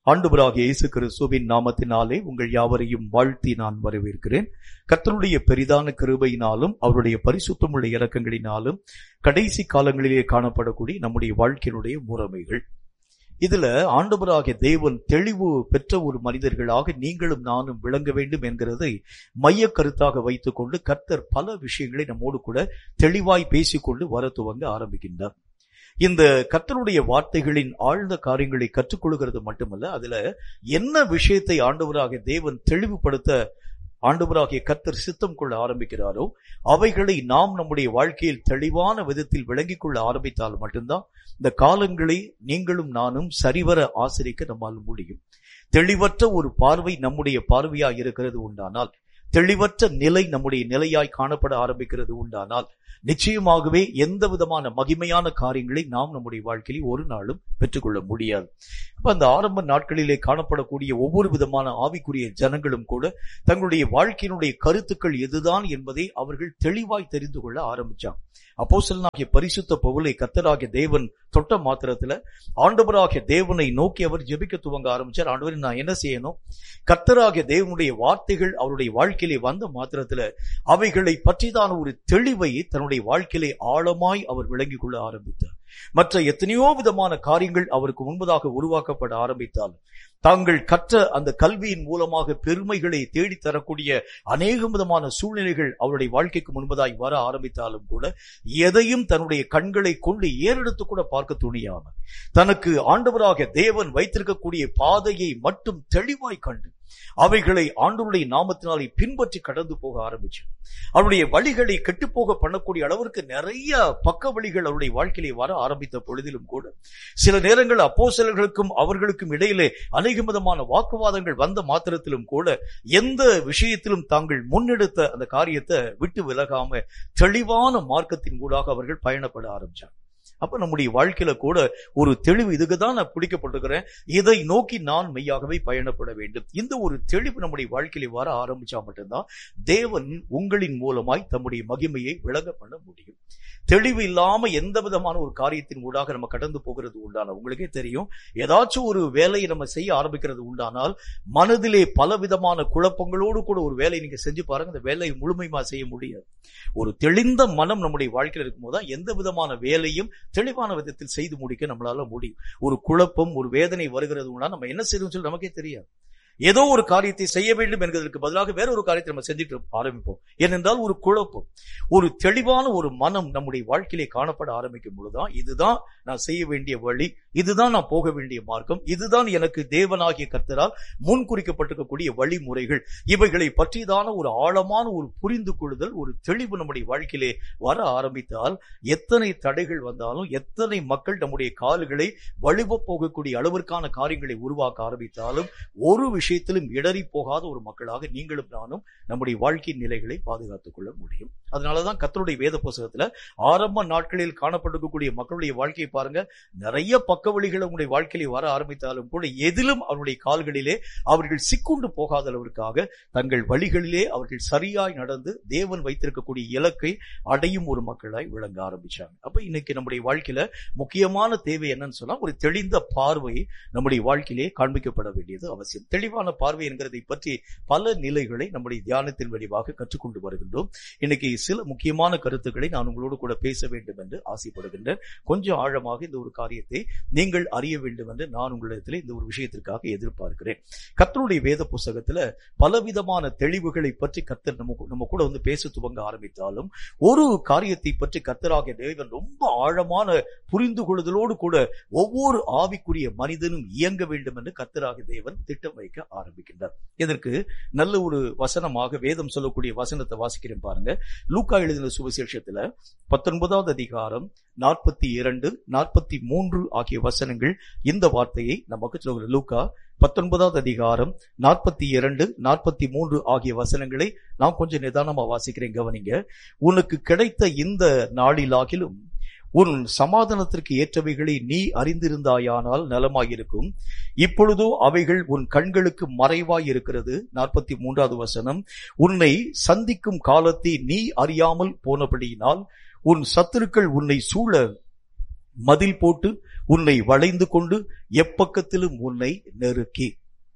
ஆண்டவராக இயேசு கிறிஸ்துவின் நாமத்தினாலே உங்கள் யாவரையும் வாழ்த்தி நான் வரவேற்கிறேன் கர்த்தருடைய பெரிதான கிருபையினாலும் அவருடைய பரிசுத்தமுள்ள இறக்கங்களினாலும் கடைசி காலங்களிலே காணப்படக்கூடிய நம்முடைய வாழ்க்கையினுடைய முறைமைகள் இதுல ஆண்டவராகிய தேவன் தெளிவு பெற்ற ஒரு மனிதர்களாக நீங்களும் நானும் விளங்க வேண்டும் என்கிறதை மைய கருத்தாக வைத்துக்கொண்டு கர்த்தர் பல விஷயங்களை நம்மோடு கூட தெளிவாய் பேசிக்கொண்டு வர துவங்க ஆரம்பிக்கின்றார் இந்த கர்த்தருடைய வார்த்தைகளின் ஆழ்ந்த காரியங்களை கற்றுக்கொள்கிறது மட்டுமல்ல அதுல என்ன விஷயத்தை ஆண்டவராக தேவன் தெளிவுபடுத்த ஆண்டவராகிய கர்த்தர் சித்தம் கொள்ள ஆரம்பிக்கிறாரோ அவைகளை நாம் நம்முடைய வாழ்க்கையில் தெளிவான விதத்தில் விளங்கிக் கொள்ள ஆரம்பித்தால் மட்டும்தான் இந்த காலங்களை நீங்களும் நானும் சரிவர ஆசிரிக்க நம்மால் முடியும் தெளிவற்ற ஒரு பார்வை நம்முடைய பார்வையாய் இருக்கிறது உண்டானால் தெளிவற்ற நிலை நம்முடைய நிலையாய் காணப்பட ஆரம்பிக்கிறது உண்டானால் நிச்சயமாகவே எந்த விதமான மகிமையான காரியங்களை நாம் நம்முடைய வாழ்க்கையில் ஒரு நாளும் பெற்றுக்கொள்ள முடியாது அப்ப அந்த ஆரம்ப நாட்களிலே காணப்படக்கூடிய ஒவ்வொரு விதமான ஆவிக்குரிய ஜனங்களும் கூட தங்களுடைய வாழ்க்கையினுடைய கருத்துக்கள் எதுதான் என்பதை அவர்கள் தெளிவாய் தெரிந்து கொள்ள ஆரம்பிச்சாங்க அப்போசலனாகிய பரிசுத்த பவுலை கத்தராகிய தேவன் தொட்ட மாத்திரத்துல ஆண்டவராகிய தேவனை நோக்கி அவர் ஜெபிக்க துவங்க ஆரம்பிச்சார் ஆண்டவர் நான் என்ன செய்யணும் கத்தராகிய தேவனுடைய வார்த்தைகள் அவருடைய வாழ்க்கையிலே வந்த மாத்திரத்துல அவைகளை பற்றிதான ஒரு தெளிவை தன்னுடைய வாழ்க்கையிலே ஆழமாய் அவர் விளங்கிக் கொள்ள ஆரம்பித்தார் மற்ற எத்தனையோ விதமான காரியங்கள் அவருக்கு முன்பதாக உருவாக்கப்பட ஆரம்பித்தாலும் தாங்கள் கற்ற அந்த கல்வியின் மூலமாக பெருமைகளை தேடி தரக்கூடிய அநேக விதமான சூழ்நிலைகள் அவருடைய வாழ்க்கைக்கு முன்பதாய் வர ஆரம்பித்தாலும் கூட எதையும் தன்னுடைய கண்களை கொண்டு ஏறெடுத்து கூட பார்க்க துணியாம தனக்கு ஆண்டவராக தேவன் வைத்திருக்கக்கூடிய பாதையை மட்டும் தெளிவாய் கண்டு அவைகளை ஆண்டவருடைய நாமத்தினாலே பின்பற்றி கடந்து போக ஆரம்பிச்சு அவருடைய வழிகளை கெட்டுப்போக பண்ணக்கூடிய அளவிற்கு நிறைய பக்க வழிகள் அவருடைய வாழ்க்கையிலே வர ஆரம்பித்த பொழுதிலும் கூட சில நேரங்கள் அப்போசலர்களுக்கும் அவர்களுக்கும் இடையிலே அநேக விதமான வாக்குவாதங்கள் வந்த மாத்திரத்திலும் கூட எந்த விஷயத்திலும் தாங்கள் முன்னெடுத்த அந்த காரியத்தை விட்டு விலகாம தெளிவான மார்க்கத்தின் கூடாக அவர்கள் பயணப்பட ஆரம்பிச்சாங்க அப்ப நம்முடைய வாழ்க்கையில கூட ஒரு தெளிவு இதுக்கு தான் நான் பிடிக்கப்பட்டிருக்கிறேன் இதை நோக்கி நான் மெய்யாகவே பயணப்பட வேண்டும் இந்த ஒரு தெளிவு நம்முடைய வாழ்க்கையில வர ஆரம்பிச்சா மட்டும்தான் தேவன் உங்களின் மூலமாய் தம்முடைய மகிமையை விளங்க பண்ண முடியும் தெளிவு இல்லாம எந்த விதமான ஒரு காரியத்தின் ஊடாக நம்ம கடந்து போகிறது உண்டான உங்களுக்கே தெரியும் ஏதாச்சும் ஒரு வேலையை நம்ம செய்ய ஆரம்பிக்கிறது உண்டானால் மனதிலே பல விதமான குழப்பங்களோடு கூட ஒரு வேலையை நீங்க செஞ்சு பாருங்க அந்த வேலையை முழுமையுமா செய்ய முடியாது ஒரு தெளிந்த மனம் நம்முடைய வாழ்க்கையில் இருக்கும்போது தான் எந்த விதமான வேலையும் தெளிவான விதத்தில் செய்து முடிக்க நம்மளால முடியும் ஒரு குழப்பம் ஒரு வேதனை வருகிறது உண்டா நம்ம என்ன செய்யணும் சொல்லி நமக்கே தெரியாது ஏதோ ஒரு காரியத்தை செய்ய வேண்டும் என்பதற்கு பதிலாக வேற ஒரு காரியத்தை நம்ம செஞ்சுட்டு ஆரம்பிப்போம் ஏனென்றால் ஒரு குழப்பம் ஒரு தெளிவான ஒரு மனம் நம்முடைய வாழ்க்கையிலே காணப்பட ஆரம்பிக்கும் பொழுதுதான் இதுதான் நான் செய்ய வேண்டிய வழி இதுதான் நான் போக வேண்டிய மார்க்கம் இதுதான் எனக்கு தேவனாகிய கர்த்தரால் முன் குறிக்கப்பட்டிருக்கக்கூடிய வழிமுறைகள் இவைகளை பற்றிதான ஒரு ஆழமான ஒரு புரிந்து கொள்ளுதல் ஒரு தெளிவு நம்முடைய வாழ்க்கையிலே வர ஆரம்பித்தால் எத்தனை தடைகள் வந்தாலும் எத்தனை மக்கள் நம்முடைய கால்களை வலுவ போகக்கூடிய அளவிற்கான காரியங்களை உருவாக்க ஆரம்பித்தாலும் ஒரு விஷயத்திலும் இடறி போகாத ஒரு மக்களாக நீங்களும் நானும் நம்முடைய வாழ்க்கையின் நிலைகளை பாதுகாத்துக் கொள்ள முடியும் அதனாலதான் கத்தருடைய வேத புஸ்தகத்துல ஆரம்ப நாட்களில் காணப்பட்டிருக்கக்கூடிய மக்களுடைய வாழ்க்கையை பாருங்க நிறைய பக்க வழிகள் உங்களுடைய வாழ்க்கையில வர ஆரம்பித்தாலும் கூட எதிலும் அவருடைய கால்களிலே அவர்கள் சிக்குண்டு போகாத அளவிற்காக தங்கள் வழிகளிலே அவர்கள் சரியாய் நடந்து தேவன் வைத்திருக்கக்கூடிய இலக்கை அடையும் ஒரு மக்களாய் விளங்க ஆரம்பிச்சாங்க அப்ப இன்னைக்கு நம்முடைய வாழ்க்கையில முக்கியமான தேவை என்னன்னு சொன்னா ஒரு தெளிந்த பார்வை நம்முடைய வாழ்க்கையிலே காண்பிக்கப்பட வேண்டியது அவசியம் தெளிவான பார்வை என்கிறதை பற்றி பல நிலைகளை நம்முடைய தியானத்தின் வடிவாக கற்றுக்கொண்டு வருகின்றோம் இன்னைக்கு சில முக்கியமான கருத்துக்களை நான் உங்களோடு கூட பேச வேண்டும் என்று ஆசைப்படுகின்றேன் கொஞ்சம் ஆழமாக இந்த ஒரு காரியத்தை நீங்கள் அறிய வேண்டும் என்று நான் உங்களிடத்தில் இந்த ஒரு விஷயத்திற்காக எதிர்பார்க்கிறேன் கத்தருடைய வேத புஸ்தகத்துல பலவிதமான தெளிவுகளை பற்றி கத்தர் நம்ம நம்ம கூட வந்து பேச துவங்க ஆரம்பித்தாலும் ஒரு காரியத்தை பற்றி கத்தராகிய தேவன் ரொம்ப ஆழமான புரிந்து கொள்ளுதலோடு கூட ஒவ்வொரு ஆவிக்குரிய மனிதனும் இயங்க வேண்டும் என்று கத்தராகிய தேவன் திட்டம் வைக்க ஆரம்பிக்கின்றார் இதற்கு நல்ல ஒரு வசனமாக வேதம் சொல்லக்கூடிய வசனத்தை வாசிக்கிறேன் பாருங்க லூக்கா எழுதின சுவிசேஷத்துல பத்தொன்பதாவது அதிகாரம் நாற்பத்தி இரண்டு நாற்பத்தி மூன்று ஆகிய வசனங்கள் இந்த வார்த்தையை நமக்கு சொல்கிற லூக்கா பத்தொன்பதாவது அதிகாரம் நாற்பத்தி இரண்டு நாற்பத்தி மூன்று ஆகிய வசனங்களை நான் கொஞ்சம் நிதானமா வாசிக்கிறேன் கவனிங்க உனக்கு கிடைத்த இந்த நாளிலாகிலும் உன் சமாதானத்திற்கு ஏற்றவைகளை நீ அறிந்திருந்தாயானால் நலமாயிருக்கும் இப்பொழுதோ அவைகள் உன் கண்களுக்கு மறைவாய் இருக்கிறது நாற்பத்தி மூன்றாவது வசனம் உன்னை சந்திக்கும் காலத்தை நீ அறியாமல் போனபடியினால் உன் சத்துருக்கள் உன்னை சூழ மதில் போட்டு உன்னை வளைந்து கொண்டு எப்பக்கத்திலும் உன்னை நெருக்கி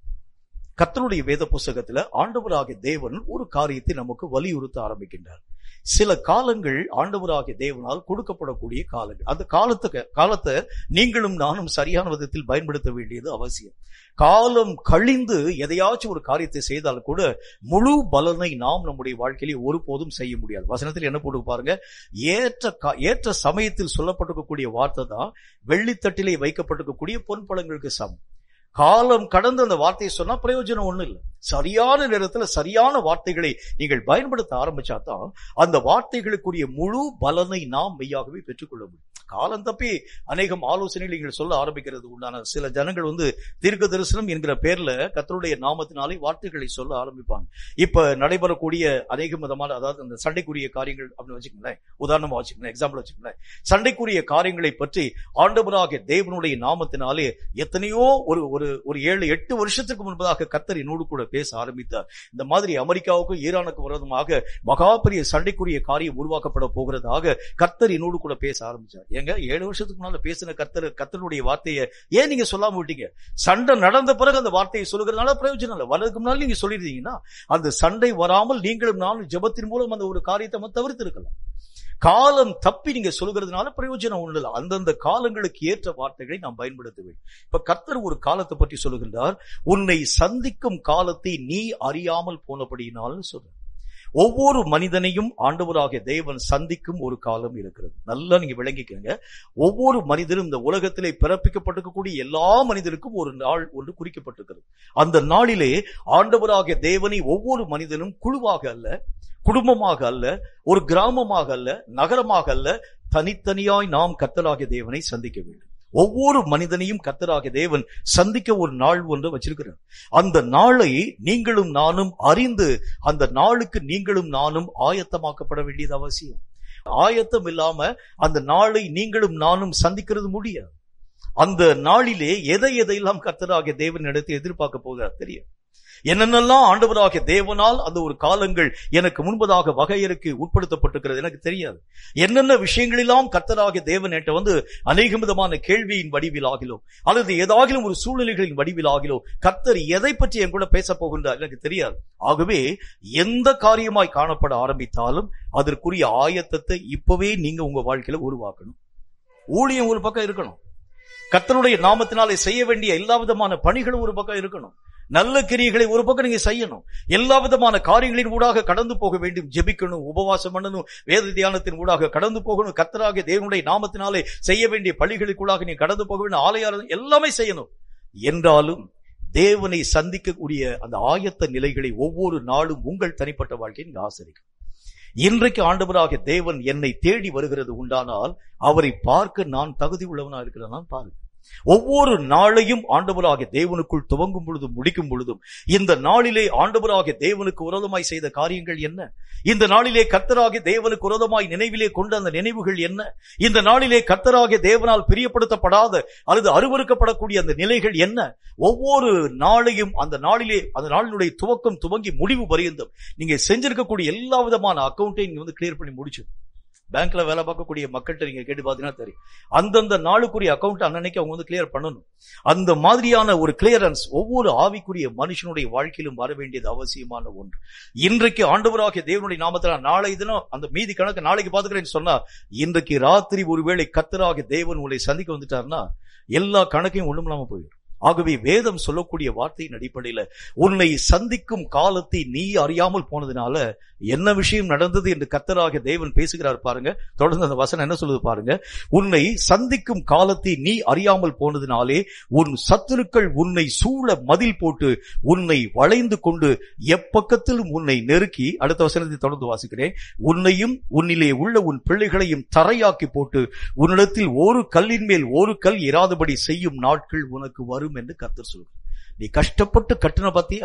கர்த்தருடைய வேத புஸ்தகத்துல ஆண்டவராகிய தேவன் ஒரு காரியத்தை நமக்கு வலியுறுத்த ஆரம்பிக்கின்றார் சில காலங்கள் ஆண்டவராகிய தேவனால் கொடுக்கப்படக்கூடிய காலங்கள் அந்த காலத்துக்கு காலத்தை நீங்களும் நானும் சரியான விதத்தில் பயன்படுத்த வேண்டியது அவசியம் காலம் கழிந்து எதையாச்சும் ஒரு காரியத்தை செய்தால் கூட முழு பலனை நாம் நம்முடைய வாழ்க்கையிலே ஒருபோதும் செய்ய முடியாது வசனத்தில் என்ன போட்டு பாருங்க ஏற்ற கா- ஏற்ற சமயத்தில் சொல்லப்பட்டிருக்கக்கூடிய வார்த்தை தான் வெள்ளித்தட்டிலே வைக்கப்பட்டிருக்கக்கூடிய பொன் பழங்களுக்கு சமம் காலம் கடந்து அந்த வார்த்தையை சொன்னா பிரயோஜனம் ஒண்ணும் இல்லை சரியான நேரத்துல சரியான வார்த்தைகளை நீங்கள் பயன்படுத்த ஆரம்பிச்சா தான் அந்த வார்த்தைகளுக்குரிய முழு பலனை நாம் மெய்யாகவே பெற்றுக்கொள்ள முடியும் காலம் தப்பி அநேகம் ஆலோசனைகள் நீங்கள் சொல்ல ஆரம்பிக்கிறது உண்டான சில ஜனங்கள் வந்து தீர்க்க தரிசனம் என்கிற பேர்ல கர்த்தருடைய நாமத்தினாலே வார்த்தைகளை சொல்ல ஆரம்பிப்பாங்க இப்ப நடைபெறக்கூடிய அநேக விதமான அதாவது அந்த சண்டைக்குரிய காரியங்கள் அப்படின்னு வச்சுக்கோங்களேன் உதாரணமா வச்சுக்கோங்களேன் எக்ஸாம்பிள் வச்சுக்கோங்களேன் சண்டைக்குரிய காரியங்களை பற்றி ஆண்டவராகிய தேவனுடைய நாமத்தினாலே எத்தனையோ ஒரு ஒரு ஒரு ஏழு எட்டு வருஷத்துக்கு முன்பதாக கத்தர் என்னோடு கூட பேச ஆரம்பித்தார் இந்த மாதிரி அமெரிக்காவுக்கும் ஈரானுக்கும் விரோதமாக மகா பெரிய சண்டைக்குரிய காரியம் உருவாக்கப்பட போகிறதாக கர்த்தர் என்னோடு கூட பேச ஆரம்பிச்சார் ஏங்க ஏழு வருஷத்துக்கு முன்னால பேசின கர்த்தர் கர்த்தருடைய வார்த்தையை ஏன் நீங்க சொல்லாம விட்டீங்க சண்டை நடந்த பிறகு அந்த வார்த்தையை சொல்லுகிறதுனால பிரயோஜனம் இல்லை வரதுக்கு முன்னால நீங்க சொல்லிருந்தீங்கன்னா அந்த சண்டை வராமல் நீங்களும் நானும் ஜெபத்தின் மூலம் அந்த ஒரு காரியத்தை நம்ம தவிர்த்து இருக்கலாம் காலம் தப்பி நீங்க சொல்கிறதுனால பிரயோஜனம் ஒண்ணு இல்லை அந்தந்த காலங்களுக்கு ஏற்ற வார்த்தைகளை நாம் பயன்படுத்த வேண்டும் இப்ப கர்த்தர் ஒரு காலத்தை பற்றி சொல்லுகின்றார் உன்னை சந்திக்கும் காலத்தை நீ அறியாமல் போனபடியினால்னு சொல்ற ஒவ்வொரு மனிதனையும் ஆண்டவராகிய தேவன் சந்திக்கும் ஒரு காலம் இருக்கிறது நல்லா நீங்க விளங்கிக்கங்க ஒவ்வொரு மனிதரும் இந்த உலகத்திலே பிறப்பிக்கப்பட்டிருக்கக்கூடிய எல்லா மனிதருக்கும் ஒரு நாள் ஒன்று குறிக்கப்பட்டிருக்கிறது அந்த நாளிலே ஆண்டவராகிய தேவனை ஒவ்வொரு மனிதனும் குழுவாக அல்ல குடும்பமாக அல்ல ஒரு கிராமமாக அல்ல நகரமாக அல்ல தனித்தனியாய் நாம் கத்தராகிய தேவனை சந்திக்க வேண்டும் ஒவ்வொரு மனிதனையும் கத்தராகிய தேவன் சந்திக்க ஒரு நாள் ஒன்று வச்சிருக்கிறார் அந்த நாளை நீங்களும் நானும் அறிந்து அந்த நாளுக்கு நீங்களும் நானும் ஆயத்தமாக்கப்பட வேண்டியது அவசியம் ஆயத்தம் இல்லாம அந்த நாளை நீங்களும் நானும் சந்திக்கிறது முடியாது அந்த நாளிலே எதை எதையெல்லாம் கத்தராகிய தேவன் எடுத்து எதிர்பார்க்க போகிறார் தெரியும் என்னென்னலாம் ஆண்டவராகிய தேவனால் அந்த ஒரு காலங்கள் எனக்கு முன்பதாக வகையறுக்கு உட்படுத்தப்பட்டிருக்கிறது எனக்கு தெரியாது என்னென்ன விஷயங்களெல்லாம் கர்த்தராகிய தேவன் என்கிட்ட வந்து அநேக விதமான கேள்வியின் வடிவிலாகிலோ அல்லது ஏதாகிலும் ஒரு சூழ்நிலைகளின் வடிவிலாகிலோ கர்த்தர் எதை பற்றி என் கூட பேச போகின்றார் எனக்கு தெரியாது ஆகவே எந்த காரியமாய் காணப்பட ஆரம்பித்தாலும் அதற்குரிய ஆயத்தத்தை இப்பவே நீங்க உங்க வாழ்க்கையில உருவாக்கணும் ஊழியம் ஒரு பக்கம் இருக்கணும் கர்த்தருடைய நாமத்தினாலே செய்ய வேண்டிய எல்லா விதமான பணிகளும் ஒரு பக்கம் இருக்கணும் நல்ல கிரியைகளை ஒரு பக்கம் நீங்க செய்யணும் எல்லா விதமான காரியங்களின் ஊடாக கடந்து போக வேண்டும் ஜெபிக்கணும் உபவாசம் பண்ணணும் வேத தியானத்தின் ஊடாக கடந்து போகணும் கர்த்தராகிய தேவனுடைய நாமத்தினாலே செய்ய வேண்டிய பள்ளிகளுக்குள்ளாக நீ கடந்து போக வேண்டும் ஆலயம் எல்லாமே செய்யணும் என்றாலும் தேவனை சந்திக்கக்கூடிய அந்த ஆயத்த நிலைகளை ஒவ்வொரு நாளும் உங்கள் தனிப்பட்ட வாழ்க்கையை நீங்க ஆசரிக்கும் இன்றைக்கு ஆண்டவராகிய தேவன் என்னை தேடி வருகிறது உண்டானால் அவரை பார்க்க நான் தகுதி உள்ளவனா இருக்கிறேன் பாருங்க ஒவ்வொரு நாளையும் ஆண்டவராகிய தேவனுக்குள் துவங்கும் பொழுதும் முடிக்கும் பொழுதும் இந்த நாளிலே ஆண்டவராகிய தேவனுக்கு விரோதமாய் செய்த காரியங்கள் என்ன இந்த நாளிலே கர்த்தராகிய தேவனுக்கு விரோதமாய் நினைவிலே கொண்ட அந்த நினைவுகள் என்ன இந்த நாளிலே கர்த்தராகிய தேவனால் பிரியப்படுத்தப்படாத அல்லது அருவறுக்கப்படக்கூடிய அந்த நிலைகள் என்ன ஒவ்வொரு நாளையும் அந்த நாளிலே அந்த நாளினுடைய துவக்கம் துவங்கி முடிவு பரியந்தம் நீங்க செஞ்சிருக்கக்கூடிய எல்லா விதமான அக்கௌண்ட்டையும் நீங்க வந்து கிளியர் பண்ணி முடிச்சு பேங்க்ல வேலை பார்க்கக்கூடிய மக்கள்கிட்ட நீங்க கேட்டு பார்த்தீங்கன்னா தெரியும் அந்தந்த நாளுக்குரிய அக்கௌண்ட் அன்னன்னைக்கு அவங்க வந்து கிளியர் பண்ணணும் அந்த மாதிரியான ஒரு கிளியரன்ஸ் ஒவ்வொரு ஆவிக்குரிய மனுஷனுடைய வாழ்க்கையிலும் வர வேண்டியது அவசியமான ஒன்று இன்றைக்கு ஆண்டவராகிய தேவனுடைய நாமத்தில் நாளை தினம் அந்த மீதி கணக்கு நாளைக்கு பாத்துக்கிறேன்னு சொன்னா இன்றைக்கு ராத்திரி ஒருவேளை கத்தராகிய தேவன் உங்களை சந்திக்க வந்துட்டாருன்னா எல்லா கணக்கையும் ஒண்ணும் இல்லாம போயிடும் ஆகவே வேதம் சொல்லக்கூடிய வார்த்தையின் அடிப்படையில உன்னை சந்திக்கும் காலத்தை நீ அறியாமல் போனதுனால என்ன விஷயம் நடந்தது என்று கத்தராக தேவன் பேசுகிறார் பாருங்க தொடர்ந்து அந்த வசனம் என்ன சொல்லுது பாருங்க உன்னை சந்திக்கும் காலத்தை நீ அறியாமல் போனதினாலே உன் சத்துருக்கள் உன்னை சூழ மதில் போட்டு உன்னை வளைந்து கொண்டு எப்பக்கத்திலும் உன்னை நெருக்கி அடுத்த வசனத்தை தொடர்ந்து வாசிக்கிறேன் உன்னையும் உன்னிலே உள்ள உன் பிள்ளைகளையும் தரையாக்கி போட்டு உன்னிடத்தில் ஒரு கல்லின் மேல் ஒரு கல் இராதபடி செய்யும் நாட்கள் உனக்கு வரும் என்று கத்தர் சொல்கிறார் நீ கஷ்டப்பட்டு கட்டின பத்தியா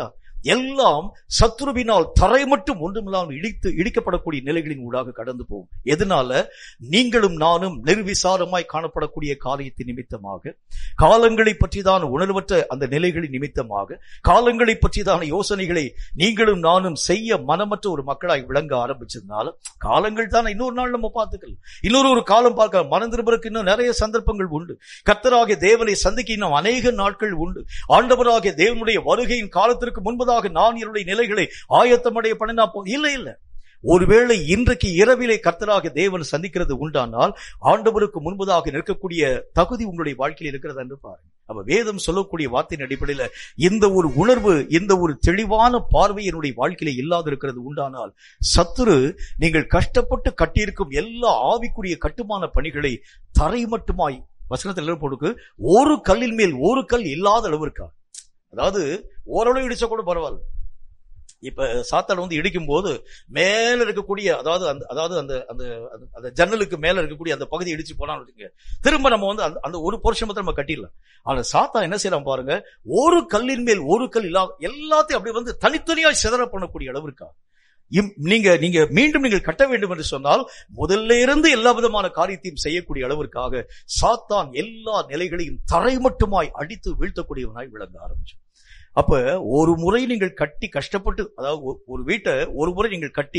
எல்லாம் சத்துருவினால் தரை மட்டும் ஒன்றுமில்லாமல் இடித்து இடிக்கப்படக்கூடிய நிலைகளின் ஊடாக கடந்து போகும் எதனால நீங்களும் நானும் நிர்விசாரமாய் காணப்படக்கூடிய காரியத்தின் நிமித்தமாக காலங்களை பற்றிதான உணர்வற்ற அந்த நிலைகளின் நிமித்தமாக காலங்களை பற்றிதான யோசனைகளை நீங்களும் நானும் செய்ய மனமற்ற ஒரு மக்களாய் விளங்க ஆரம்பிச்சதுனால காலங்கள் தான் இன்னொரு நாள் நம்ம பார்த்துக்கலாம் இன்னொரு ஒரு காலம் பார்க்கலாம் மனம் திரும்புறதுக்கு இன்னும் நிறைய சந்தர்ப்பங்கள் உண்டு கர்த்தராகிய தேவனை சந்திக்க இன்னும் அநேக நாட்கள் உண்டு ஆண்டவராகிய தேவனுடைய வருகையின் காலத்திற்கு முன்பதாக நான் என்னுடைய நிலைகளை ஆயத்தமடைய பண்ணினா போ இல்லை இல்லை ஒருவேளை இன்றைக்கு இரவிலே கர்த்தராக தேவன் சந்திக்கிறது உண்டானால் ஆண்டவருக்கு முன்பதாக நிற்கக்கூடிய தகுதி உங்களுடைய வாழ்க்கையில் இருக்கிறது என்று பாருங்க அப்ப வேதம் சொல்லக்கூடிய வார்த்தையின் அடிப்படையில இந்த ஒரு உணர்வு இந்த ஒரு தெளிவான பார்வை என்னுடைய வாழ்க்கையில இல்லாது இருக்கிறது உண்டானால் சத்துரு நீங்கள் கஷ்டப்பட்டு கட்டியிருக்கும் எல்லா ஆவிக்குரிய கட்டுமான பணிகளை தரை மட்டுமாய் வசனத்தில் போடுக்கு ஒரு கல்லின் மேல் ஒரு கல் இல்லாத அளவிற்கா அதாவது ஓரளவு இடிச்சா கூட பரவாயில்ல இப்ப சாத்தாடு வந்து இடிக்கும் போது மேல இருக்கக்கூடிய அதாவது அந்த அதாவது அந்த அந்த அந்த- அந்த ஜன்னலுக்கு மேல இருக்கக்கூடிய அந்த பகுதி இடிச்சு போனான்னு வச்சுக்கோங்க திரும்ப நம்ம வந்து அந்த அந்த ஒரு போர்ஷன் மட்டும் நம்ம கட்டிடலாம் ஆனா சாத்தா என்ன செய்யறான் பாருங்க ஒரு கல்லின் மேல் ஒரு கல் இல்லாத எல்லாத்தையும் அப்படி வந்து தனித்தனியா சிதற பண்ணக்கூடிய அளவிற்கா இம்- நீங்க நீங்க மீண்டும் நீங்கள் கட்ட வேண்டும் என்று சொன்னால் முதல்ல இருந்து எல்லா விதமான காரியத்தையும் செய்யக்கூடிய அளவிற்காக சாத்தான் எல்லா நிலைகளையும் தரை மட்டுமாய் அடித்து வீழ்த்தக்கூடியவனாய் விளங்க ஆரம்பிச்சு அப்ப ஒரு முறை நீங்கள் கட்டி கஷ்டப்பட்டு அதாவது ஒ- ஒரு வீட்டை ஒரு முறை நீங்கள் கட்டி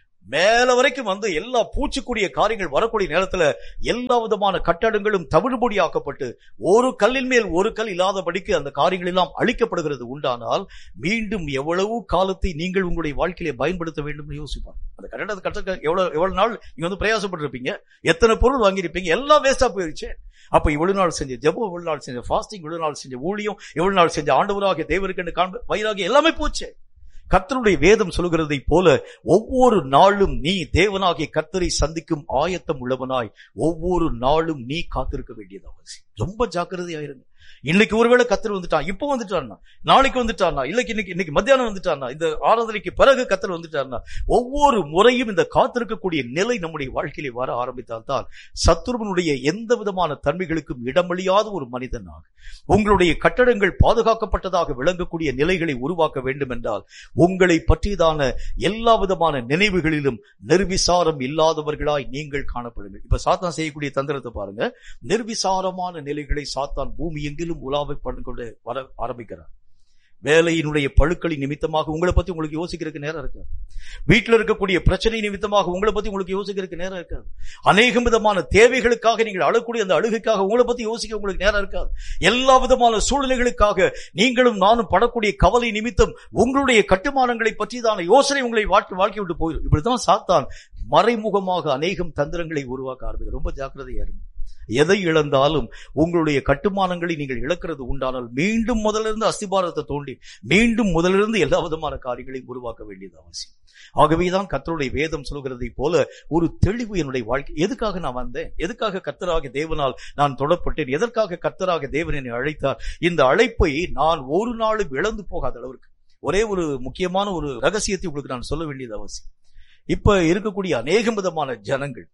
மேல வரைக்கும் வந்து எல்லா பூச்சிக்கூடிய காரியங்கள் வரக்கூடிய நேரத்துல எல்லா விதமான கட்டடங்களும் தவிடுபொடி ஆக்கப்பட்டு ஒரு கல்லின் மேல் ஒரு கல் இல்லாதபடிக்கு அந்த காரியங்கள் எல்லாம் அழிக்கப்படுகிறது உண்டானால் மீண்டும் எவ்வளவு காலத்தை நீங்கள் உங்களுடைய வாழ்க்கையில பயன்படுத்த வேண்டும் யோசிப்பார் அந்த கட்டடத்தை கட்ட எவ்வளவு எவ்வளவு நாள் நீங்க வந்து பிரயாசப்பட்டிருப்பீங்க எத்தனை பொருள் வாங்கியிருப்பீங்க எல்லாம் வேஸ்டா போயிருச்சு அப்ப இவ்வளவு நாள் செஞ்ச ஜெபம் இவ்வளவு நாள் செஞ்ச ஃபாஸ்டிங் இவ்வளவு நாள் செஞ்ச ஊழியம் இவ்வளவு நாள் செஞ்ச ஆண்டவராகிய தேவருக்கு காண்ப வயிறாகிய எல்லாமே போச்சு கர்த்தருடைய வேதம் சொல்கிறதை போல ஒவ்வொரு நாளும் நீ தேவனாகிய கர்த்தரை சந்திக்கும் ஆயத்தம் உள்ளவனாய் ஒவ்வொரு நாளும் நீ காத்திருக்க வேண்டியது அவசியம் ரொம்ப ஜாக்கிரதையாயிருங்க இன்னைக்கு ஒருவேளை கத்தர் வந்துட்டான் இப்போ வந்துட்டான்னா நாளைக்கு வந்துட்டான்னா இல்லைக்கு இன்னைக்கு இன்னைக்கு மத்தியானம் வந்துட்டான்னா இந்த ஆராதனைக்கு பிறகு கத்தர் வந்துட்டான்னா ஒவ்வொரு முறையும் இந்த காத்திருக்கக்கூடிய நிலை நம்முடைய வாழ்க்கையிலே வர ஆரம்பித்தால்தான் சத்துருவனுடைய எந்த விதமான தன்மைகளுக்கும் இடமளியாத ஒரு மனிதனாக உங்களுடைய கட்டடங்கள் பாதுகாக்கப்பட்டதாக விளங்கக்கூடிய நிலைகளை உருவாக்க வேண்டும் என்றால் உங்களை பற்றியதான எல்லா விதமான நினைவுகளிலும் நிர்விசாரம் இல்லாதவர்களாய் நீங்கள் காணப்படுங்கள் இப்ப சாத்தான் செய்யக்கூடிய தந்திரத்தை பாருங்க நிர்விசாரமான நிலைகளை சாத்தான் பூமி எங்கிலும் உலாவை கொண்டு வர ஆரம்பிக்கிறார் வேலையினுடைய பழுக்களின் நிமித்தமாக உங்களை பத்தி உங்களுக்கு யோசிக்கிறதுக்கு நேரம் இருக்காது வீட்டில் இருக்கக்கூடிய பிரச்சனை நிமித்தமாக உங்களை பத்தி உங்களுக்கு யோசிக்கிறதுக்கு நேரம் இருக்காது அநேக விதமான தேவைகளுக்காக நீங்கள் அழக்கூடிய அந்த அழுகைக்காக உங்களை பத்தி யோசிக்க உங்களுக்கு நேரம் இருக்காது எல்லா விதமான சூழ்நிலைகளுக்காக நீங்களும் நானும் படக்கூடிய கவலை நிமித்தம் உங்களுடைய கட்டுமானங்களை பற்றிதான யோசனை உங்களை வாழ்க்கை வாழ்க்கை விட்டு போயிடும் இப்படித்தான் சாத்தான் மறைமுகமாக அநேகம் தந்திரங்களை உருவாக்க ஆரம்பிக்கும் ரொம்ப ஜாக்கிரதையா இருங்க எதை இழந்தாலும் உங்களுடைய கட்டுமானங்களை நீங்கள் இழக்கிறது உண்டானால் மீண்டும் முதலிருந்து அஸ்திபாரத்தை தோண்டி மீண்டும் முதலிருந்து எல்லா விதமான காரியங்களையும் உருவாக்க வேண்டியது அவசியம் ஆகவேதான் கர்த்தருடைய வேதம் சொல்கிறதை போல ஒரு தெளிவு என்னுடைய வாழ்க்கை எதுக்காக நான் வந்தேன் எதுக்காக கர்த்தராக தேவனால் நான் தொடப்பட்டேன் எதற்காக கர்த்தராக தேவன் என்னை அழைத்தார் இந்த அழைப்பை நான் ஒரு நாளும் இழந்து போகாத அளவிற்கு ஒரே ஒரு முக்கியமான ஒரு ரகசியத்தை உங்களுக்கு நான் சொல்ல வேண்டியது அவசியம் இப்ப இருக்கக்கூடிய அநேக விதமான ஜனங்கள்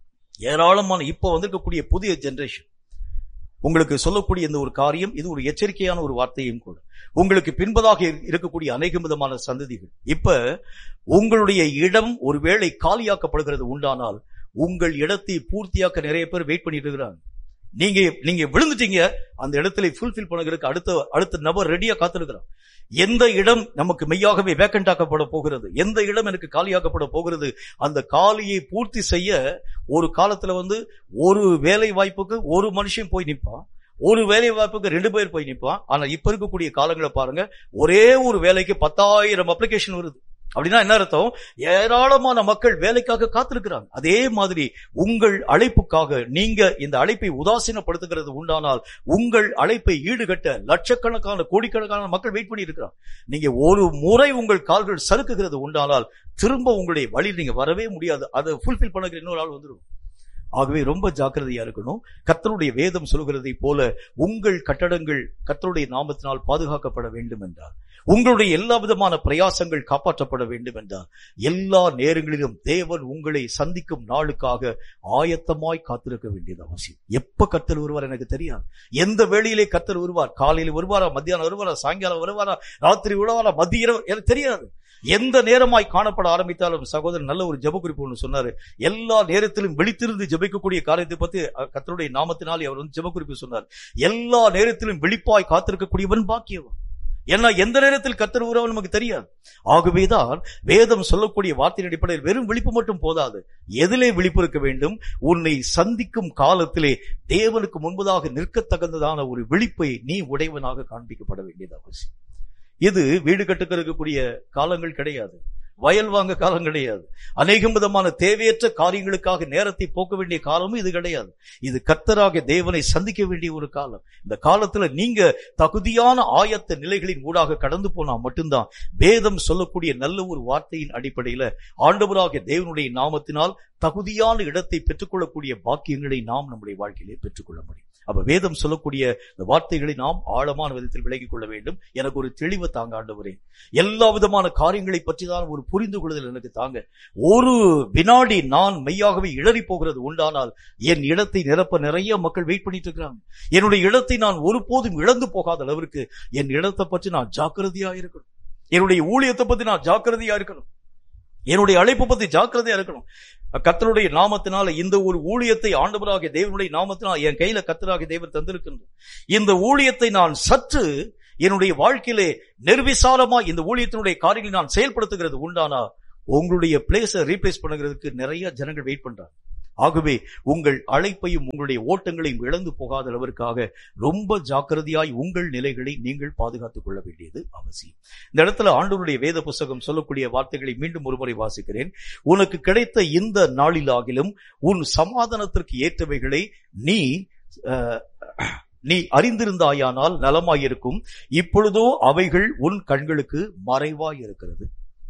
ஏராளமான இப்ப வந்திருக்கக்கூடிய புதிய ஜெனரேஷன் உங்களுக்கு சொல்லக்கூடிய இந்த ஒரு காரியம் இது ஒரு எச்சரிக்கையான ஒரு வார்த்தையும் கூட உங்களுக்கு பின்பதாக இரு- இருக்கக்கூடிய அநேக விதமான சந்ததிகள் இப்ப உங்களுடைய இடம் ஒருவேளை காலியாக்கப்படுகிறது உண்டானால் உங்கள் இடத்தை பூர்த்தியாக்க நிறைய பேர் வெயிட் பண்ணிட்டு இருக்கிறாங்க நீங்க நீங்க விழுந்துட்டீங்க அந்த இடத்துல ஃபுல்ஃபில் பண்ணுறதுக்கு அடுத்த அடுத்த நபர் ரெடியா காத்திருக்கிறான் எந்த இடம் நமக்கு மெய்யாகவே வேக்கண்ட் ஆக்கப்பட போகிறது எந்த இடம் எனக்கு காலியாக்கப்பட போகிறது அந்த காலியை பூர்த்தி செய்ய ஒரு காலத்துல வந்து ஒரு வேலை வாய்ப்புக்கு ஒரு மனுஷன் போய் நிற்பான் ஒரு வேலை வாய்ப்புக்கு ரெண்டு பேர் போய் நிற்பான் ஆனா இப்ப இருக்கக்கூடிய காலங்களை பாருங்க ஒரே ஒரு வேலைக்கு பத்தாயிரம் அப்ளிகேஷன் வருது அப்படின்னா என்ன அர்த்தம் ஏராளமான மக்கள் வேலைக்காக காத்திருக்கிறாங்க அதே மாதிரி உங்கள் அழைப்புக்காக நீங்க இந்த அழைப்பை உதாசீனப்படுத்துகிறது உண்டானால் உங்கள் அழைப்பை ஈடுகட்ட லட்சக்கணக்கான கோடிக்கணக்கான மக்கள் வெயிட் பண்ணி இருக்கிறாங்க நீங்க ஒரு முறை உங்கள் கால்கள் சறுக்குகிறது உண்டானால் திரும்ப உங்களுடைய வழி நீங்க வரவே முடியாது அதை ஃபுல்ஃபில் பண்ணுகிற இன்னொரு ஆள் வந்துடும் ஆகவே ரொம்ப ஜாக்கிரதையா இருக்கணும் கர்த்தருடைய வேதம் சொல்கிறதை போல உங்கள் கட்டடங்கள் கர்த்தருடைய நாமத்தினால் பாதுகாக்கப்பட வேண்டும் என்றார் உங்களுடைய எல்லா விதமான பிரயாசங்கள் காப்பாற்றப்பட வேண்டும் என்றார் எல்லா நேரங்களிலும் தேவன் உங்களை சந்திக்கும் நாளுக்காக ஆயத்தமாய் காத்திருக்க வேண்டியது அவசியம் எப்ப கர்த்தர் வருவார் எனக்கு தெரியாது எந்த வேளையிலே கர்த்தர் வருவார் காலையில் வருவாரா மத்தியானம் வருவாரா சாயங்காலம் வருவாரா ராத்திரி வருவாரா மதிய இரவு எனக்கு தெரியாது எந்த நேரமாய் காணப்பட ஆரம்பித்தாலும் சகோதரர் நல்ல ஒரு ஜெப குறிப்பு ஒன்று சொன்னாரு எல்லா நேரத்திலும் விழித்திருந்து ஜெபிக்கக்கூடிய காரியத்தை பத்தி அஹ், கர்த்தருடைய நாமத்தினால் அவர் வந்து ஜெப குறிப்பு சொன்னார் எல்லா நேரத்திலும் விழிப்பாய் காத்திருக்கக்கூடியவன் பாக்கியவன் ஏன்னா எந்த நேரத்தில் கர்த்தர் வருவார் நமக்கு தெரியாது ஆகவேதான் வேதம் சொல்லக்கூடிய வார்த்தையின் அடிப்படையில் வெறும் விழிப்பு மட்டும் போதாது எதிலே விழிப்பு இருக்க வேண்டும் உன்னை சந்திக்கும் காலத்திலே தேவனுக்கு முன்பதாக நிற்கத்தகுந்ததான ஒரு விழிப்பை நீ உடையவனாக காண்பிக்கப்பட வேண்டியது அவசியம் இது வீடு கட்டுக்க இருக்கக்கூடிய காலங்கள் கிடையாது வயல் வாங்க காலம் கிடையாது அநேகம் விதமான தேவையற்ற காரியங்களுக்காக நேரத்தை போக்க வேண்டிய காலமும் இது கிடையாது இது கர்த்தராக தேவனை சந்திக்க வேண்டிய ஒரு காலம் இந்த காலத்துல நீங்க தகுதியான ஆயத்த நிலைகளின் ஊடாக கடந்து போனா மட்டும்தான் வேதம் சொல்லக்கூடிய நல்ல ஒரு வார்த்தையின் அடிப்படையில ஆண்டவராக தேவனுடைய நாமத்தினால் தகுதியான இடத்தை பெற்றுக்கொள்ளக்கூடிய பாக்கியங்களை நாம் நம்முடைய வாழ்க்கையிலே பெற்றுக்கொள்ள முடியும் அப்ப வேதம் சொல்லக்கூடிய இந்த வார்த்தைகளை நாம் ஆழமான விதத்தில் விலகிக் கொள்ள வேண்டும் எனக்கு ஒரு தெளிவை தாங்க ஆண்டவரே எல்லா விதமான காரியங்களை பற்றிதான் ஒரு புரிந்து கொள்ளுதல் எனக்கு தாங்க ஒரு வினாடி நான் மெய்யாகவே இடறி போகிறது உண்டானால் என் இடத்தை நிரப்ப நிறைய மக்கள் வெயிட் பண்ணிட்டு இருக்கிறாங்க என்னுடைய இடத்தை நான் ஒருபோதும் இழந்து போகாத அளவிற்கு என் இடத்தை பற்றி நான் ஜாக்கிரதையா இருக்கணும் என்னுடைய ஊழியத்தை பத்தி நான் ஜாக்கிரதையா இருக்கணும் என்னுடைய அழைப்பு பத்தி ஜாக்கிரதையா இருக்கணும் கர்த்தருடைய நாமத்தினால இந்த ஒரு ஊழியத்தை ஆண்டவராகிய தேவனுடைய நாமத்தினால் என் கையில கர்த்தராகிய தேவன் தந்திருக்கின்றார் இந்த ஊழியத்தை நான் சற்று என்னுடைய வாழ்க்கையிலே நிர்விசாரமா இந்த ஊழியத்தினுடைய காரியங்களை நான் செயல்படுத்துகிறது உண்டானா உங்களுடைய பிளேஸை ரீப்ளேஸ் பண்ணுகிறதுக்கு நிறைய ஜனங்கள் வெயிட் பண்றாங்க ஆகவே உங்கள் அழைப்பையும் உங்களுடைய ஓட்டங்களையும் இழந்து போகாத அளவிற்காக ரொம்ப ஜாக்கிரதையாய் உங்கள் நிலைகளை நீங்கள் பாதுகாத்துக் கொள்ள வேண்டியது அவசியம் இந்த இடத்துல ஆண்டவருடைய வேத புஸ்தகம் சொல்லக்கூடிய வார்த்தைகளை மீண்டும் ஒருமுறை வாசிக்கிறேன் உனக்கு கிடைத்த இந்த நாளிலாகிலும் உன் சமாதானத்திற்கு ஏற்றவைகளை நீ அஹ், நீ அறிந்திருந்தாயானால் நலமாயிருக்கும் இப்பொழுதோ அவைகள் உன் கண்களுக்கு மறைவாய் இருக்கிறது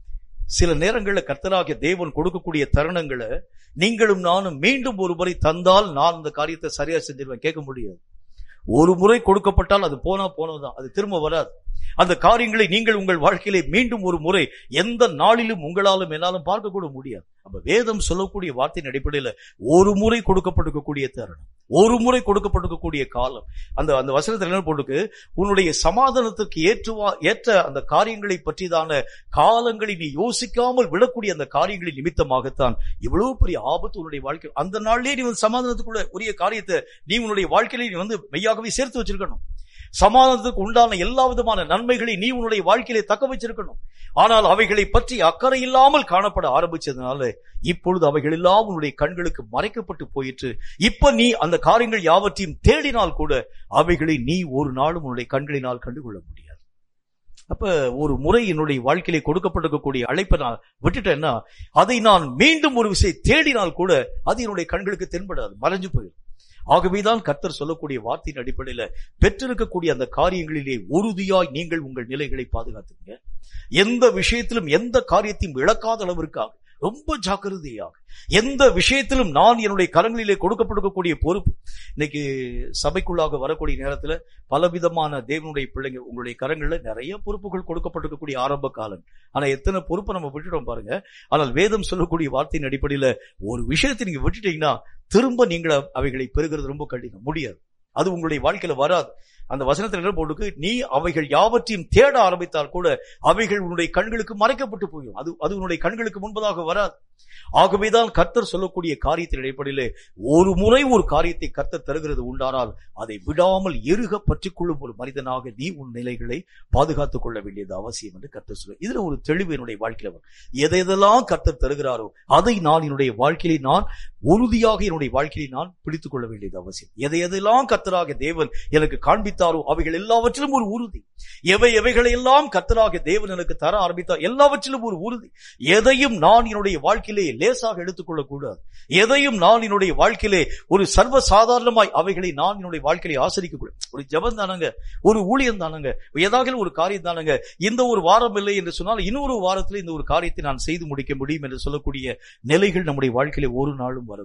சில நேரங்களில் கர்த்தராகிய தேவன் கொடுக்கக்கூடிய தருணங்களை நீங்களும் நானும் மீண்டும் ஒரு முறை தந்தால் நான் அந்த காரியத்தை சரியா செஞ்சிருவேன் கேட்க முடியாது ஒரு முறை கொடுக்கப்பட்டால் அது போனா போனதுதான் அது திரும்ப வராது அந்த காரியங்களை நீங்கள் உங்கள் வாழ்க்கையிலே மீண்டும் ஒரு முறை எந்த நாளிலும் உங்களாலும் என்னாலும் பார்க்க கூட முடியாது அப்ப வேதம் சொல்லக்கூடிய வார்த்தையின் அடிப்படையில ஒரு முறை கொடுக்கப்பட்டிருக்கக்கூடிய தருணம் ஒரு முறை கொடுக்கப்பட்டிருக்கக்கூடிய காலம் அந்த அந்த வசனத்தில் என்ன போட்டுக்கு உன்னுடைய சமாதானத்திற்கு ஏற்றுவா ஏற்ற அந்த காரியங்களை பற்றிதான காலங்களை நீ யோசிக்காமல் விடக்கூடிய அந்த காரியங்களின் நிமித்தமாகத்தான் இவ்வளவு பெரிய ஆபத்து உன்னுடைய வாழ்க்கை அந்த நாளிலே நீ வந்து சமாதானத்துக்குள்ள உரிய காரியத்தை நீ உன்னுடைய வாழ்க்கையில நீ வந்து மெய்யாகவே சேர்த்து வச்சிருக்கணும் சமாதானத்துக்கு உண்டான எல்லா விதமான நன்மைகளை நீ உன்னுடைய வாழ்க்கையிலே தக்க வச்சிருக்கணும் ஆனால் அவைகளை பற்றி அக்கறை இல்லாமல் காணப்பட ஆரம்பிச்சதுனால இப்பொழுது அவைகள் எல்லாம் உன்னுடைய கண்களுக்கு மறைக்கப்பட்டு போயிற்று இப்ப நீ அந்த காரியங்கள் யாவற்றையும் தேடினால் கூட அவைகளை நீ ஒரு நாளும் உன்னுடைய கண்களினால் கண்டுகொள்ள முடியாது அப்ப ஒரு முறை என்னுடைய வாழ்க்கையிலே கொடுக்கப்பட்டிருக்கக்கூடிய அழைப்பை நான் விட்டுட்டேன்னா அதை நான் மீண்டும் ஒரு விஷயம் தேடினால் கூட அது என்னுடைய கண்களுக்கு தென்படாது மறைஞ்சு போயிடும் ஆகவேதான் கர்த்தர் சொல்லக்கூடிய வார்த்தையின் அடிப்படையில பெற்றிருக்கக்கூடிய அந்த காரியங்களிலே உறுதியாய் நீங்கள் உங்கள் நிலைகளை பாதுகாத்துங்க எந்த விஷயத்திலும் எந்த காரியத்தையும் இழக்காத அளவிற்காக ரொம்ப ஜாக்கிரதையாக எந்த விஷயத்திலும் நான் என்னுடைய கரங்களிலே கொடுக்கப்பட்டிருக்கக்கூடிய பொறுப்பு இன்னைக்கு சபைக்குள்ளாக வரக்கூடிய நேரத்துல பலவிதமான தேவனுடைய பிள்ளைங்க உங்களுடைய கரங்கள்ல நிறைய பொறுப்புகள் கொடுக்கப்பட்டிருக்கக்கூடிய ஆரம்ப காலம் ஆனா எத்தனை பொறுப்பை நம்ம விட்டுட்டோம் பாருங்க ஆனால் வேதம் சொல்லக்கூடிய வார்த்தையின் அடிப்படையில ஒரு விஷயத்தை நீங்க விட்டுட்டீங்கன்னா திரும்ப நீங்கள் அவைகளை பெறுகிறது ரொம்ப கடினம் முடியாது அது உங்களுடைய வாழ்க்கையில வராது அந்த வசனத்தில் என்ன போட்டுக்கு நீ அவைகள் யாவற்றையும் தேட ஆரம்பித்தால் கூட அவைகள் உன்னுடைய கண்களுக்கு மறைக்கப்பட்டு போயும் அது அது உன்னுடைய கண்களுக்கு முன்பதாக வராது ஆகவேதான் கர்த்தர் சொல்லக்கூடிய காரியத்தின் அடிப்படையிலே ஒரு முறை ஒரு காரியத்தை கர்த்தர் தருகிறது உண்டானால் அதை விடாமல் எருக பற்றிக் கொள்ளும் ஒரு மனிதனாக நீ உன் நிலைகளை பாதுகாத்துக் கொள்ள வேண்டியது அவசியம் என்று கர்த்தர் சொல்ல இதுல ஒரு தெளிவு என்னுடைய வாழ்க்கையில வரும் எதை எதெல்லாம் கர்த்தர் தருகிறாரோ அதை நான் என்னுடைய வாழ்க்கையிலே நான் உறுதியாக என்னுடைய வாழ்க்கையை நான் பிடித்துக் கொள்ள வேண்டியது அவசியம் எதை எதெல்லாம் கர்த்தராக தேவன் எனக்கு காண்பித்தாரோ அவைகள் எல்லாவற்றிலும் ஒரு உறுதி எவை எவைகளை எல்லாம் கர்த்தராக தேவன் எனக்கு தர ஆரம்பித்தார் எல்லாவற்றிலும் ஒரு உறுதி எதையும் நான் என்னுடைய வாழ்க்கையிலே லேசாக எடுத்துக்கொள்ளக் கூடாது எதையும் நான் என்னுடைய வாழ்க்கையிலே ஒரு சர்வ சாதாரணமாய் அவைகளை நான் என்னுடைய வாழ்க்கையை ஆசரிக்க கூடாது ஒரு ஜபம் தானங்க ஒரு ஊழியம் தானங்க ஏதாவது ஒரு காரியம் தானங்க இந்த ஒரு வாரம் இல்லை என்று சொன்னால் இன்னொரு வாரத்தில் இந்த ஒரு காரியத்தை நான் செய்து முடிக்க முடியும் என்று சொல்லக்கூடிய நிலைகள் நம்முடைய வாழ்க்கையில ஒரு நாளும் வரக்கூடாது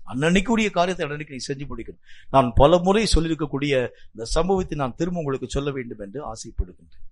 அன்னன்னைக்கு உரிய காரியத்தை அன்னன்னைக்கு நீ செஞ்சு முடிக்கணும் நான் பல முறை சொல்லியிருக்கக்கூடிய இந்த சம்பவத்தை நான் திரும்ப உங்களுக்கு சொல்ல வேண்டும் என்று ஆசைப்படுகின்றேன்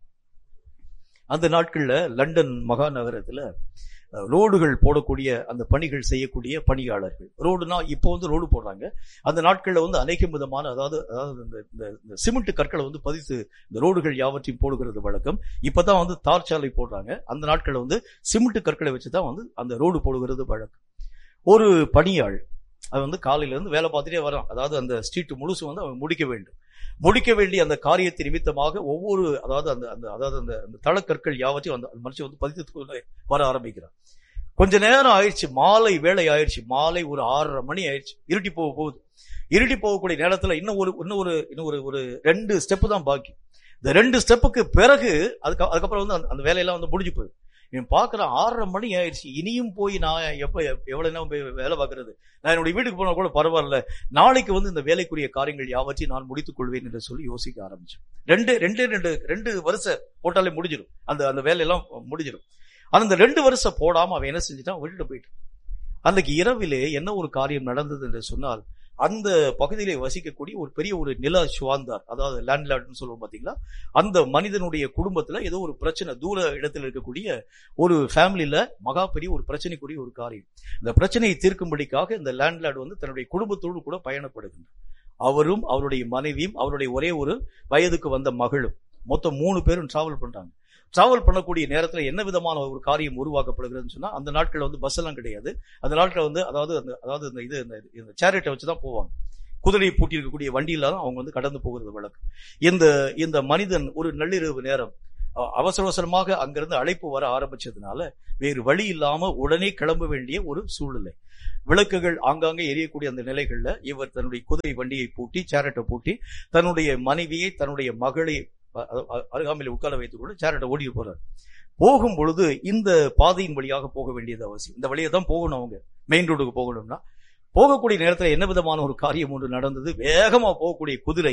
அந்த நாட்கள்ல லண்டன் மகாநகரத்துல அஹ், ரோடுகள் போடக்கூடிய அந்த பணிகள் செய்யக்கூடிய பணியாளர்கள் ரோடுனா இப்போ வந்து ரோடு போடுறாங்க அந்த நாட்கள்ல வந்து அநேக விதமான அதாவது அதாவது இந்த இந்த- இந்த சிமெண்ட் கற்களை வந்து பதித்து இந்த ரோடுகள் யாவற்றையும் போடுகிறது வழக்கம் இப்பதான் வந்து தார் சாலை போடுறாங்க அந்த நாட்கள்ல வந்து சிமெண்ட் கற்களை வச்சு தான் வந்து அந்த ரோடு போடுகிறது வழக்கம் ஒரு பணியாள் அது வந்து காலையில இருந்து வேலை பார்த்துட்டே வரான் அதாவது அந்த ஸ்ட்ரீட் முழுசும் வந்து அவன் முடிக்க வேண்டும் முடிக்க வேண்டிய அந்த காரியத்தை நிமித்தமாக ஒவ்வொரு அதாவது அந்த அந்த அதாவது அந்த அந்த தளக்கற்கள் யாவற்றையும் அந்த அந்த மனுஷன் வந்து பதித்து வர ஆரம்பிக்கிறான் கொஞ்ச நேரம் ஆயிடுச்சு மாலை வேலை ஆயிடுச்சு மாலை ஒரு ஆறரை மணி ஆயிடுச்சு இருட்டி போக போகுது இருட்டி போகக்கூடிய நேரத்துல இன்னும் ஒரு இன்னும் ஒரு இன்னும் ஒரு ஒரு ரெண்டு ஸ்டெப்பு தான் பாக்கி இந்த ரெண்டு ஸ்டெப்புக்கு பிறகு அதுக்கு அதுக்கப்புறம் வந்து அந்த- அந்த வேலையெல்லாம் வந்து முடிஞ்சு போகுது இவன் பார்க்கறான் ஆறரை மணி ஆயிடுச்சு இனியும் போய் நான் எப்ப எவ்வளவு நேரம் போய் வேலை பார்க்கறது நான் என்னுடைய வீட்டுக்கு போனா கூட பரவாயில்ல நாளைக்கு வந்து இந்த வேலைக்குரிய காரியங்கள் யாவற்றையும் நான் முடித்துக் கொள்வேன் என்று சொல்லி யோசிக்க ஆரம்பிச்சேன் ரெண்டு ரெண்டு ரெண்டு ரெண்டு வருஷம் போட்டாலே முடிஞ்சிடும் அந்த அந்த வேலையெல்லாம் முடிஞ்சிடும் ஆனா அந்த ரெண்டு வருஷம் போடாம அவன் என்ன செஞ்சுட்டான் விட்டுட்டு போயிட்டான் அன்னைக்கு இரவிலே என்ன ஒரு காரியம் நடந்தது என்று சொன்னால் அந்த பகுதியிலே வசிக்கக்கூடிய ஒரு பெரிய ஒரு நில சுவாந்தார் அதாவது லேண்ட்லார்ட்னு சொல்லுவோம் பாத்தீங்களா அந்த மனிதனுடைய குடும்பத்துல ஏதோ ஒரு பிரச்சனை தூர இடத்துல இருக்கக்கூடிய ஒரு ஃபேமிலியில மகா பெரிய ஒரு பிரச்சனைக்குரிய ஒரு காரியம் இந்த பிரச்சனையை தீர்க்கும்படிக்காக இந்த லேண்ட்லார்டு வந்து தன்னுடைய குடும்பத்தோடு கூட பயணப்படுகின்றார் அவரும் அவருடைய மனைவியும் அவருடைய ஒரே ஒரு வயதுக்கு வந்த மகளும் மொத்தம் மூணு பேரும் டிராவல் பண்றாங்க டிராவல் பண்ணக்கூடிய நேரத்துல என்ன விதமான ஒரு காரியம் உருவாக்கப்படுகிறதுன்னு சொன்னா அந்த நாட்கள்ல வந்து பஸ் எல்லாம் கிடையாது அந்த நாட்கள் வந்து அதாவது அந்த அதாவது இந்த இது இந்த- இந்த சேரிட்டை வச்சு தான் போவாங்க குதிரையை பூட்டி இருக்கக்கூடிய வண்டியில தான் அவங்க வந்து கடந்து போகிறது வழக்கு இந்த இந்த மனிதன் ஒரு நள்ளிரவு நேரம் அ- அவசர அவசரமாக அங்கிருந்து அழைப்பு வர ஆரம்பிச்சதுனால வேறு வழி இல்லாம உடனே கிளம்ப வேண்டிய ஒரு சூழ்நிலை விளக்குகள் ஆங்காங்கே எரியக்கூடிய அந்த நிலைகள்ல இவர் தன்னுடைய குதிரை வண்டியை பூட்டி சேரட்டை பூட்டி தன்னுடைய மனைவியை தன்னுடைய மகளை அ- அ- அருகாமையில் உட்கார வைத்துக் கொண்டு சேரட்டை ஓடிட்டு போறார் போகும் பொழுது இந்த பாதையின் வழியாக போக வேண்டியது அவசியம் இந்த வழியை தான் போகணும் அவங்க மெயின் ரோடுக்கு போகணும்னா போகக்கூடிய நேரத்துல என்ன விதமான ஒரு காரியம் ஒன்று நடந்தது வேகமா போகக்கூடிய குதிரை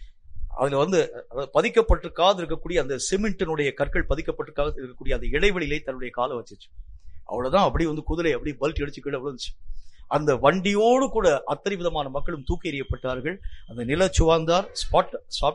அதுல வந்து அதாவது பதிக்கப்பட்டிருக்காது இருக்கக்கூடிய அந்த சிமெண்டினுடைய கற்கள் பதிக்கப்பட்டிருக்காது இருக்கக்கூடிய அந்த இடைவெளியிலே தன்னுடைய காலை வச்சுச்சு அவ்வளவுதான் அப்படியே வந்து குதிரை அப்படியே பல்ட் அடிச்சு கீழே விழுந்துச்சு அந்த வண்டியோடு கூட அத்தனை விதமான மக்களும் தூக்கி எறியப்பட்டார்கள் அந்த நில சுவாந்தார் ஸ்பாட்